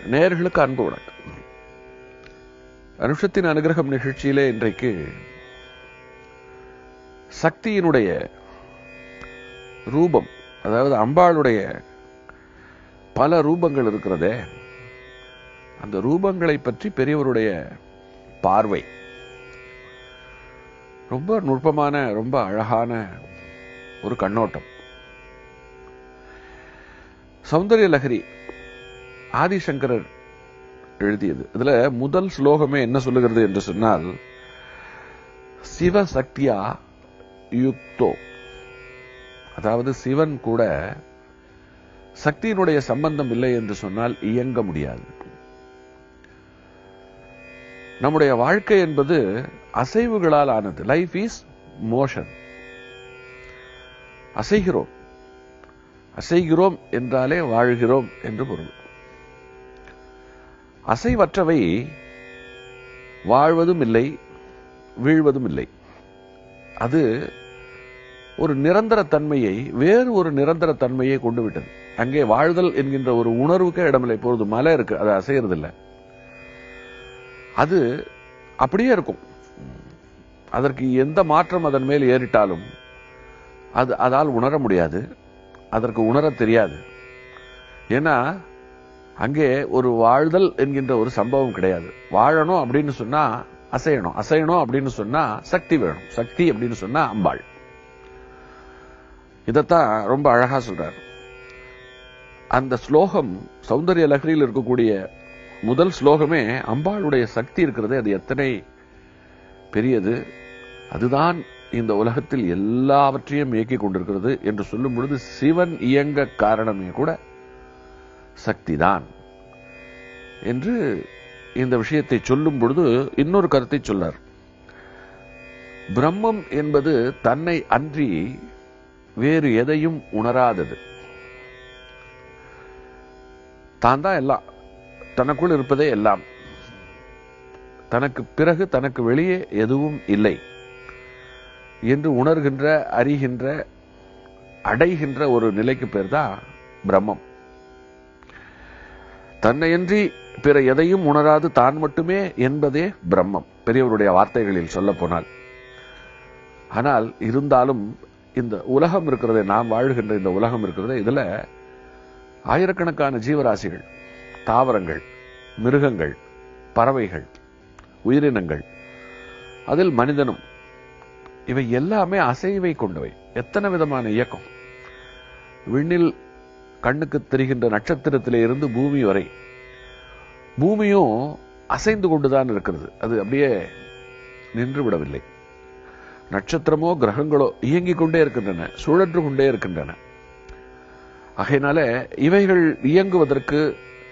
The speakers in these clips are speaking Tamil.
நேயர்களுக்கு அன்பு வணக்கம் அனுஷத்தின் அனுகிரகம் நிகழ்ச்சியிலே இன்றைக்கு சக்தியினுடைய ரூபம் அதாவது அம்பாளுடைய பல ரூபங்கள் இருக்கிறதே அந்த ரூபங்களை பற்றி பெரியவருடைய பார்வை ரொம்ப நுட்பமான ரொம்ப அழகான ஒரு கண்ணோட்டம் சௌந்தரிய லஹரி ஆதிசங்கரர் எழுதியது இதுல முதல் ஸ்லோகமே என்ன சொல்லுகிறது என்று சொன்னால் சிவசக்தியா யுக்தோ அதாவது சிவன் கூட சக்தியினுடைய சம்பந்தம் இல்லை என்று சொன்னால் இயங்க முடியாது நம்முடைய வாழ்க்கை என்பது அசைவுகளால் ஆனது லைஃப் இஸ் மோஷன் அசைகிறோம் அசைகிறோம் என்றாலே வாழ்கிறோம் என்று பொருள் அசைவற்றவை வாழ்வதும் இல்லை வீழ்வதும் இல்லை அது ஒரு நிரந்தர தன்மையை வேறு ஒரு நிரந்தர தன்மையை கொண்டு விட்டது அங்கே வாழ்தல் என்கின்ற ஒரு உணர்வுக்கே இடமில்லை இப்பொழுது மலை இருக்கு அது அசையறது இல்லை அது அப்படியே இருக்கும் அதற்கு எந்த மாற்றம் அதன் மேல் ஏறிட்டாலும் அது அதால் உணர முடியாது அதற்கு உணரத் தெரியாது ஏன்னா அங்கே ஒரு வாழ்தல் என்கின்ற ஒரு சம்பவம் கிடையாது வாழணும் அப்படின்னு சொன்னா அசையணும் அசையணும் அப்படின்னு சொன்னா சக்தி வேணும் சக்தி அப்படின்னு சொன்னா அம்பாள் இதத்தான் ரொம்ப அழகா சொல்றார் அந்த ஸ்லோகம் சௌந்தரிய லகரியில் இருக்கக்கூடிய முதல் ஸ்லோகமே அம்பாளுடைய சக்தி இருக்கிறது அது எத்தனை பெரியது அதுதான் இந்த உலகத்தில் எல்லாவற்றையும் இயக்கிக் கொண்டிருக்கிறது என்று சொல்லும் பொழுது சிவன் இயங்க காரணமே கூட சக்திதான் என்று இந்த விஷயத்தை சொல்லும் பொழுது இன்னொரு கருத்தை சொல்லார் பிரம்மம் என்பது தன்னை அன்றி வேறு எதையும் உணராதது தான் தான் எல்லாம் தனக்குள் இருப்பதே எல்லாம் தனக்கு பிறகு தனக்கு வெளியே எதுவும் இல்லை என்று உணர்கின்ற அறிகின்ற அடைகின்ற ஒரு நிலைக்கு பேர் தான் பிரம்மம் தன்னையன்றி பிற எதையும் உணராது தான் மட்டுமே என்பதே பிரம்மம் பெரியவருடைய வார்த்தைகளில் சொல்ல போனால் ஆனால் இருந்தாலும் இந்த உலகம் இருக்கிறதே நாம் வாழ்கின்ற இந்த உலகம் இருக்கிறதே இதுல ஆயிரக்கணக்கான ஜீவராசிகள் தாவரங்கள் மிருகங்கள் பறவைகள் உயிரினங்கள் அதில் மனிதனும் இவை எல்லாமே அசைவை கொண்டவை எத்தனை விதமான இயக்கம் விண்ணில் கண்ணுக்கு தெரிகின்ற நட்சத்திரத்திலே இருந்து பூமி வரை பூமியும் அசைந்து கொண்டுதான் இருக்கிறது அது அப்படியே நின்று விடவில்லை நட்சத்திரமோ கிரகங்களோ இயங்கிக் கொண்டே இருக்கின்றன சுழன்று கொண்டே இருக்கின்றன ஆகையினால இவைகள் இயங்குவதற்கு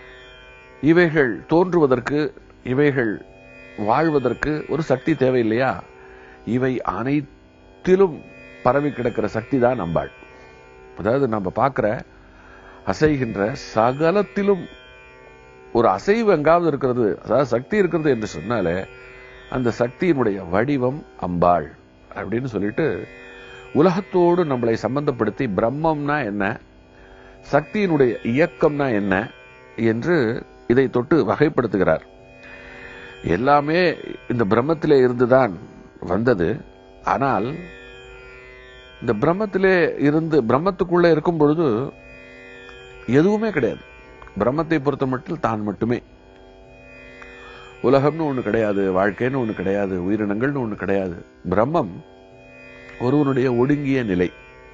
இவைகள் தோன்றுவதற்கு இவைகள் வாழ்வதற்கு ஒரு சக்தி தேவையில்லையா இவை அனைத்திலும் பரவி கிடக்கிற சக்தி தான் நம்பாள் அதாவது நம்ம பார்க்கிற அசைகின்ற சகலத்திலும் ஒரு அசைவு எங்காவது இருக்கிறது அதாவது சக்தி இருக்கிறது என்று சொன்னாலே அந்த சக்தியினுடைய வடிவம் அம்பாள் அப்படின்னு சொல்லிட்டு உலகத்தோடு நம்மளை சம்பந்தப்படுத்தி பிரம்மம்னா என்ன சக்தியினுடைய இயக்கம்னா என்ன என்று இதை தொட்டு வகைப்படுத்துகிறார் எல்லாமே இந்த பிரம்மத்திலே இருந்துதான் வந்தது ஆனால் இந்த பிரம்மத்திலே இருந்து பிரம்மத்துக்குள்ளே இருக்கும் பொழுது எதுவுமே கிடையாது பிரம்மத்தை பொறுத்த மட்டும் தான் மட்டுமே உலகம்னு ஒண்ணு கிடையாது வாழ்க்கைன்னு ஒண்ணு கிடையாது உயிரினங்கள்னு ஒண்ணு கிடையாது பிரம்மம் ஒருவனுடைய ஒடுங்கிய நிலை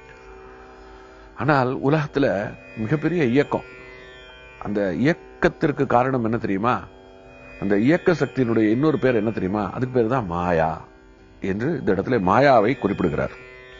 ஆனால் உலகத்துல மிகப்பெரிய இயக்கம் அந்த இயக்கத்திற்கு காரணம் என்ன தெரியுமா அந்த இயக்க சக்தியினுடைய இன்னொரு பேர் என்ன தெரியுமா அதுக்கு பேர் தான் மாயா என்று இந்த இடத்துல மாயாவை குறிப்பிடுகிறார்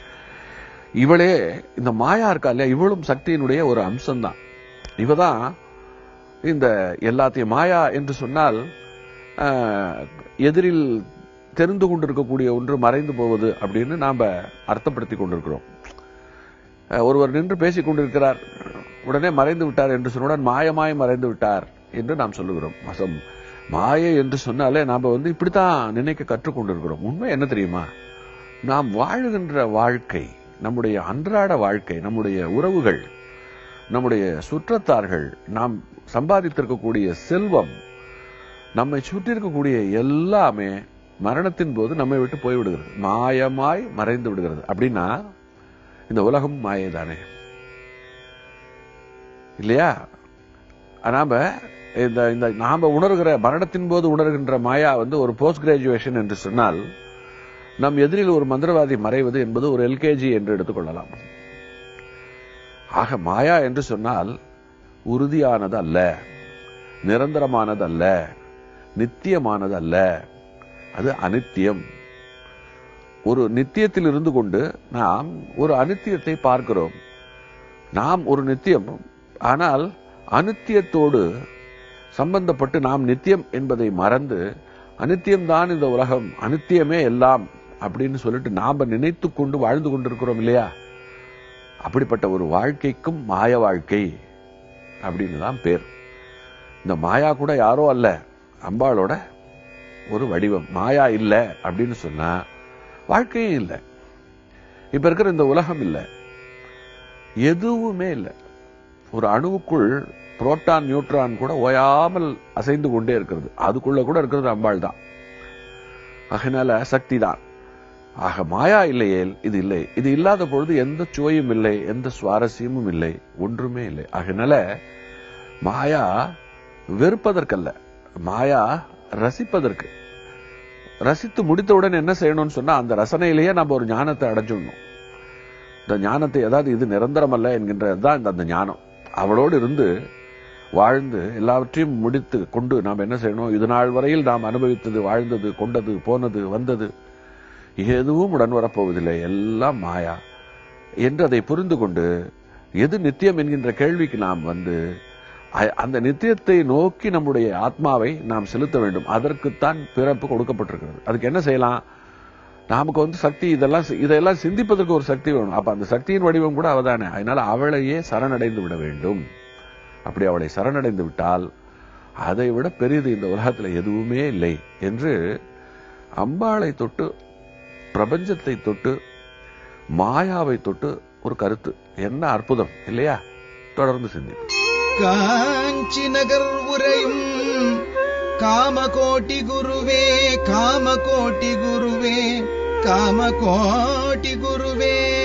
இவளே இந்த மாயா இருக்கா இல்லையா இவளும் சக்தியினுடைய ஒரு அம்சம்தான் இவதான் இந்த எல்லாத்தையும் மாயா என்று சொன்னால் ஆஹ், எதிரில் தெரிந்து கொண்டிருக்கக்கூடிய ஒன்று மறைந்து போவது அப்படின்னு நாம அர்த்தப்படுத்தி கொண்டிருக்கிறோம் அஹ், ஒருவர் நின்று பேசிக் கொண்டிருக்கிறார் உடனே மறைந்து விட்டார் என்று சொன்னவுடன் மாயமாய் மறைந்து விட்டார் என்று நாம் சொல்லுகிறோம் அசம் மாயை என்று சொன்னாலே நாம வந்து இப்படித்தான் நினைக்க கற்றுக்கொண்டிருக்கிறோம் உண்மை என்ன தெரியுமா நாம் வாழுகின்ற வாழ்க்கை நம்முடைய அன்றாட வாழ்க்கை நம்முடைய உறவுகள் நம்முடைய சுற்றத்தார்கள் நாம் சம்பாதித்திருக்கக்கூடிய செல்வம் நம்மை சுற்றி இருக்கக்கூடிய எல்லாமே மரணத்தின் போது நம்மை விட்டு போய்விடுகிறது மாயமாய் மறைந்து விடுகிறது அப்படின்னா இந்த உலகம் மாயை தானே இல்லையா நாம இந்த இந்த நாம உணர்கிற மரணத்தின் போது உணர்கின்ற மாயா வந்து ஒரு போஸ்ட் கிராஜுவேஷன் என்று சொன்னால் நம் எதிரில் ஒரு மந்திரவாதி மறைவது என்பது ஒரு எல்கேஜி என்று எடுத்துக்கொள்ளலாம் ஆக மாயா என்று சொன்னால் உறுதியானது அல்ல நிரந்தரமானது அல்ல நித்தியமானது அல்ல அது அனித்தியம் ஒரு நித்தியத்தில் இருந்து கொண்டு நாம் ஒரு அனித்தியத்தை பார்க்கிறோம் நாம் ஒரு நித்தியம் ஆனால் அனித்தியத்தோடு சம்பந்தப்பட்டு நாம் நித்தியம் என்பதை மறந்து அனித்தியம்தான் இந்த உலகம் அனித்தியமே எல்லாம் அப்படின்னு சொல்லிட்டு நாம நினைத்து கொண்டு வாழ்ந்து கொண்டிருக்கிறோம் இல்லையா அப்படிப்பட்ட ஒரு வாழ்க்கைக்கும் மாய வாழ்க்கை அப்படின்னு தான் பேர் இந்த மாயா கூட யாரோ அல்ல அம்பாளோட ஒரு வடிவம் மாயா இல்லை அப்படின்னு சொன்னா வாழ்க்கையே இல்லை இப்ப இருக்கிற இந்த உலகம் இல்லை எதுவுமே இல்லை ஒரு அணுவுக்குள் புரோட்டான் நியூட்ரான் கூட ஓயாமல் அசைந்து கொண்டே இருக்கிறது அதுக்குள்ள கூட இருக்கிறது அம்பாள் தான் அதனால சக்தி தான் ஆக மாயா இல்லையேல் இது இல்லை இது இல்லாத பொழுது எந்த சுவையும் இல்லை எந்த சுவாரஸ்யமும் இல்லை ஒன்றுமே இல்லை ஆகையினால மாயா வெறுப்பதற்கல்ல மாயா ரசிப்பதற்கு ரசித்து முடித்தவுடன் என்ன செய்யணும்னு சொன்னா அந்த ரசனையிலேயே நம்ம ஒரு ஞானத்தை அடைஞ்சிடணும் இந்த ஞானத்தை அதாவது இது நிரந்தரம் அல்ல என்கின்றதுதான் இந்த அந்த ஞானம் அவளோடு இருந்து வாழ்ந்து எல்லாவற்றையும் முடித்து கொண்டு நாம் என்ன செய்யணும் இது நாள் வரையில் நாம் அனுபவித்தது வாழ்ந்தது கொண்டது போனது வந்தது எதுவும் உடன் வரப்போவதில்லை எல்லாம் மாயா என்று அதை புரிந்து கொண்டு எது நித்தியம் என்கின்ற கேள்விக்கு நாம் வந்து அ- அந்த நித்தியத்தை நோக்கி நம்முடைய ஆத்மாவை நாம் செலுத்த வேண்டும் அதற்குத்தான் பிறப்பு கொடுக்கப்பட்டிருக்கிறது அதுக்கு என்ன செய்யலாம் நமக்கு வந்து சக்தி இதெல்லாம் சி- இதெல்லாம் சிந்திப்பதற்கு ஒரு சக்தி வேணும் அப்ப அந்த சக்தியின் வடிவம் கூட அவதானே அதனால அவளையே சரணடைந்து விட வேண்டும் அப்படி அவளை சரணடைந்து விட்டால் அதை விட பெரியது இந்த உலகத்துல எதுவுமே இல்லை என்று அம்பாளை தொட்டு பிரபஞ்சத்தை தொட்டு மாயாவை தொட்டு ஒரு கருத்து என்ன அற்புதம் இல்லையா தொடர்ந்து சிந்திப்போம் காஞ்சி நகர் உரையும் காமகோட்டி குருவே காமகோட்டி குருவே காமகோட்டி குருவே